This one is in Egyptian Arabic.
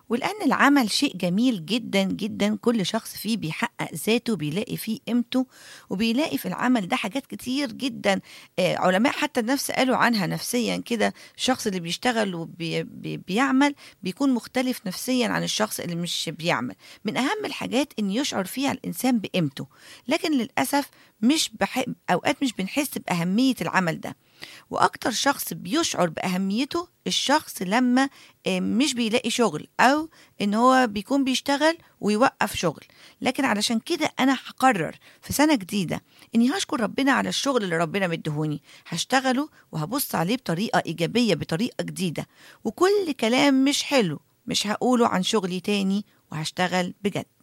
ولأن العمل شيء جميل جدا جدا كل شخص فيه بيحقق ذاته بيلاقي فيه قيمته وبيلاقي في العمل ده حاجات كتير جدا آه، علماء حتى النفس قالوا عنها نفسيا كده الشخص اللي بيشتغل وبيعمل بيكون مختلف نفسيا عن الشخص اللي مش بيعمل من أهم الحاجات إن يشعر فيها الإنسان بقيمته لكن للأسف مش بح... أوقات مش بنحس بأهمية العمل ده واكتر شخص بيشعر باهميته الشخص لما آه، مش بيلاقي شغل او ان هو بيكون بيشتغل ويوقف شغل لكن علشان كده انا هقرر في سنه جديده اني هشكر ربنا على الشغل اللي ربنا مديهوني هشتغله وهبص عليه بطريقه ايجابيه بطريقه جديده وكل كلام مش حلو مش هقوله عن شغلي تاني وهشتغل بجد